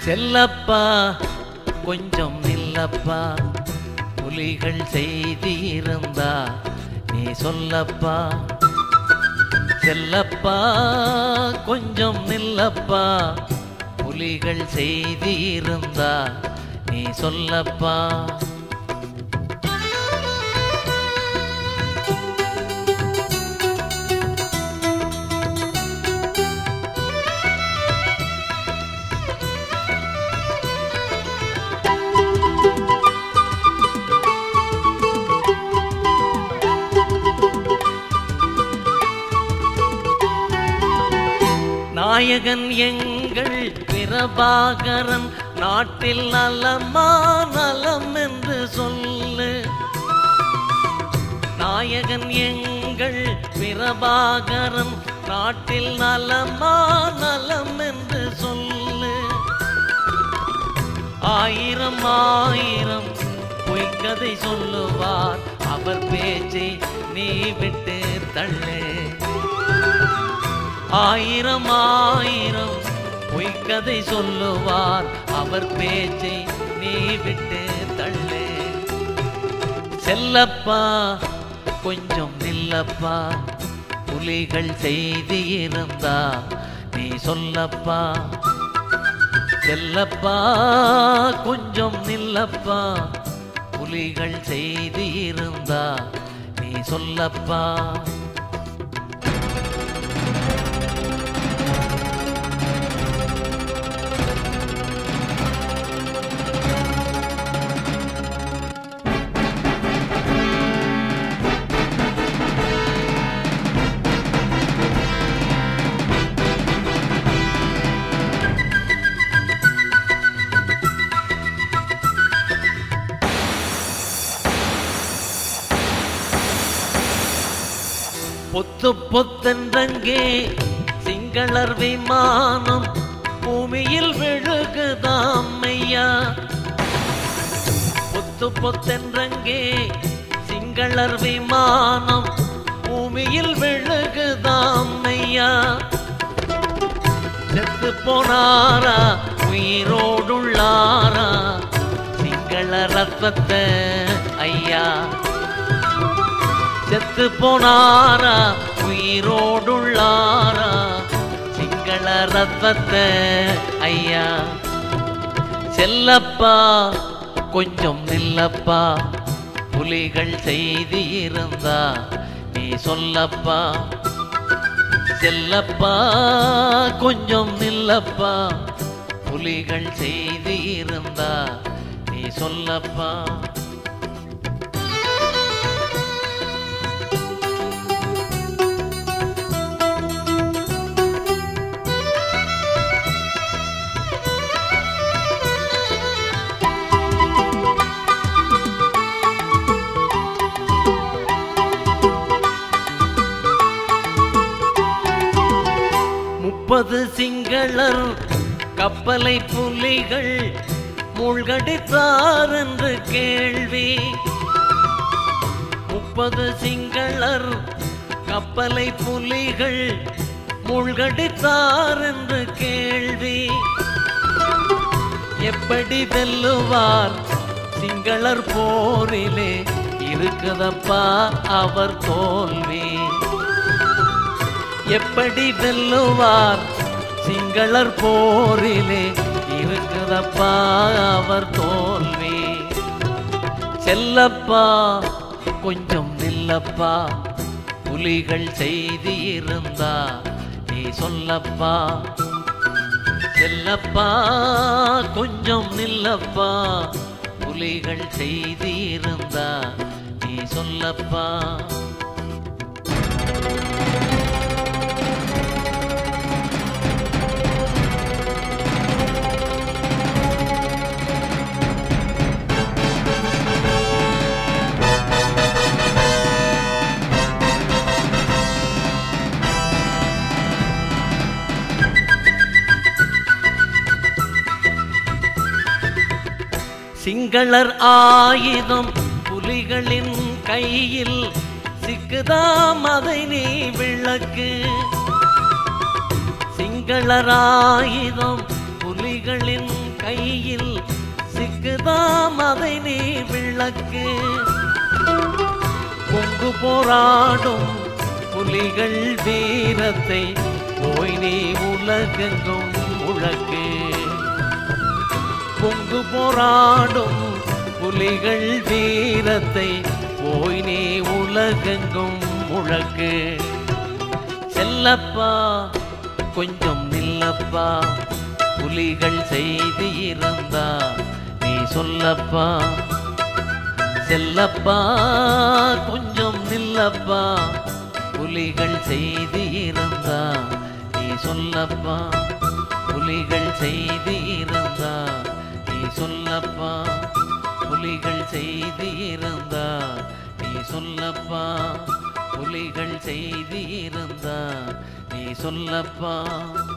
செல்லப்பா கொஞ்சம் நில்லப்பா புலிகள் செய்தி இருந்தா நீ சொல்லப்பா செல்லப்பா கொஞ்சம் நில்லப்பா புலிகள் செய்தி இருந்தா நீ சொல்லப்பா நாயகன் எங்கள் பிரபாகரன் நாட்டில் நலமா நலம் என்று சொல்லு நாயகன் எங்கள் பிரபாகரன் நாட்டில் நலமா நலம் என்று சொல்லு ஆயிரம் ஆயிரம் பொய்க்கதை சொல்லுவார் அவர் பேச்சை நீ விட்டு தள்ளு ஆயிரம் ஆயிரம் பொய்க்கதை சொல்லுவார் அவர் பேச்சை நீ விட்டு தள்ளு செல்லப்பா கொஞ்சம் நில்லப்பா புலிகள் செய்தி இருந்தா நீ சொல்லப்பா செல்லப்பா கொஞ்சம் நில்லப்பா புலிகள் செய்தி இருந்தா நீ சொல்லப்பா பொத்து பொத்தென்றங்கே சிங்களர் விமானம் பூமியில் விழுகுதாம் ஐயா பொத்து பொத்தென்றங்கே சிங்களர் விமானம் பூமியில் விழுகுதாம் ஐயா செத்து போனாரா உயிரோடுள்ளாரா சிங்கள ரத்தத்தை ஐயா செத்து போனாரா உயிரோடுள்ளாரா சிங்கள ரத்தத்தை ஐயா செல்லப்பா கொஞ்சம் நில்லப்பா புலிகள் செய்தி இருந்தா நீ சொல்லப்பா செல்லப்பா கொஞ்சம் நில்லப்பா புலிகள் செய்தி இருந்தா நீ சொல்லப்பா முப்பது சிங்களர் கப்பலை புலிகள் மூழ்கடித்தார் என்று கேள்வி முப்பது சிங்களர் கப்பலை புலிகள் மூழ்கடித்தார் என்று கேள்வி எப்படி வெல்லுவார் சிங்களர் போரிலே இருக்குதப்பா அவர் தோல்வி எப்படி வெல்லுவார் சிங்களர் போரிலே இருக்குதப்பா அவர் தோல்வி செல்லப்பா கொஞ்சம் நில்லப்பா புலிகள் செய்தி இருந்தா நீ சொல்லப்பா செல்லப்பா கொஞ்சம் நில்லப்பா புலிகள் செய்தி இருந்தா நீ சொல்லப்பா சிங்களர் ஆயுதம் புலிகளின் கையில் சிக்குதாம் அதை நீ விளக்கு சிங்களர் ஆயுதம் புலிகளின் கையில் சிக்குதாம் அதை நீ விளக்கு பொங்கு போராடும் புலிகள் வீரத்தை போய் நீ உலகெங்கும் முழக்கு பொங்கு போராடும் புலிகள் வீரத்தை போய் நீ உலகெங்கும் முழக்கு செல்லப்பா கொஞ்சம் நில்லப்பா புலிகள் செய்தி இருந்தா நீ சொல்லப்பா செல்லப்பா கொஞ்சம் நில்லப்பா புலிகள் செய்தி இருந்தா நீ சொல்லப்பா புலிகள் செய்தி இருந்தா நீ சொல்லப்பா புலிகள் செய்தி இருந்தா நீ சொல்லப்பா புலிகள் செய்தி இருந்தா நீ சொல்லப்பா